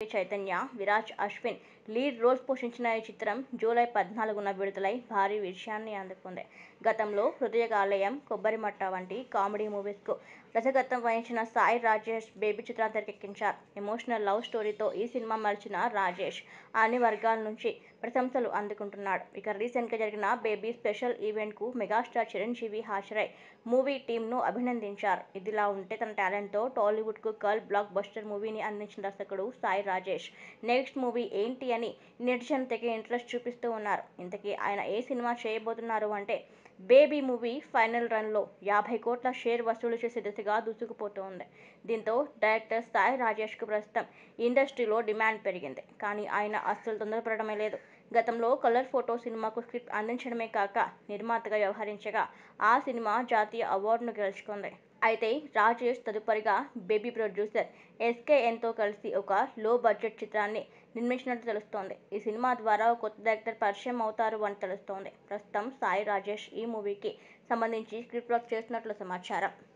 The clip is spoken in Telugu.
చైతన్య విరాజ్ అశ్విన్ లీడ్ రోల్స్ పోషించిన ఈ చిత్రం జూలై పద్నాలుగున విడుదలై భారీ విజయాన్ని అందుకుంది గతంలో హృదయగాలయం కొబ్బరిమట్ట వంటి కామెడీ మూవీస్కు దర్శకత్వం వహించిన సాయి రాజేష్ బేబీ చిత్రాన్ని తెరకెక్కించారు ఎమోషనల్ లవ్ స్టోరీతో ఈ సినిమా మలిచిన రాజేష్ అన్ని వర్గాల నుంచి ప్రశంసలు అందుకుంటున్నాడు ఇక రీసెంట్గా జరిగిన బేబీ స్పెషల్ ఈవెంట్కు మెగాస్టార్ చిరంజీవి హాజరై మూవీ టీంను అభినందించారు ఇదిలా ఉంటే తన టాలెంట్తో టాలీవుడ్కు గర్ల్ బ్లాక్ బస్టర్ మూవీని అందించిన దర్శకుడు సాయి రాజేష్ నెక్స్ట్ మూవీ ఏంటి అని నెటిజన్ తెగ ఇంట్రెస్ట్ చూపిస్తూ ఉన్నారు ఇంతకీ ఆయన ఏ సినిమా చేయబోతున్నారు అంటే బేబీ మూవీ ఫైనల్ రన్లో యాభై కోట్ల షేర్ వసూలు చేసే దిశగా దూసుకుపోతోంది దీంతో డైరెక్టర్ సాయి రాజేష్కు ప్రస్తుతం ఇండస్ట్రీలో డిమాండ్ పెరిగింది కానీ ఆయన అస్సలు తొందరపడడమే లేదు గతంలో కలర్ ఫోటో సినిమాకు స్క్రిప్ట్ అందించడమే కాక నిర్మాతగా వ్యవహరించగా ఆ సినిమా జాతీయ అవార్డును గెలుచుకుంది అయితే రాజేష్ తదుపరిగా బేబీ ప్రొడ్యూసర్ ఎస్కేఎన్తో కలిసి ఒక లో బడ్జెట్ చిత్రాన్ని నిర్మించినట్లు తెలుస్తోంది ఈ సినిమా ద్వారా ఓ కొత్త డైరెక్టర్ పరిచయం అవుతారు అని తెలుస్తోంది ప్రస్తుతం సాయి రాజేష్ ఈ మూవీకి సంబంధించి స్క్రిప్ట్ వర్క్ చేస్తున్నట్లు సమాచారం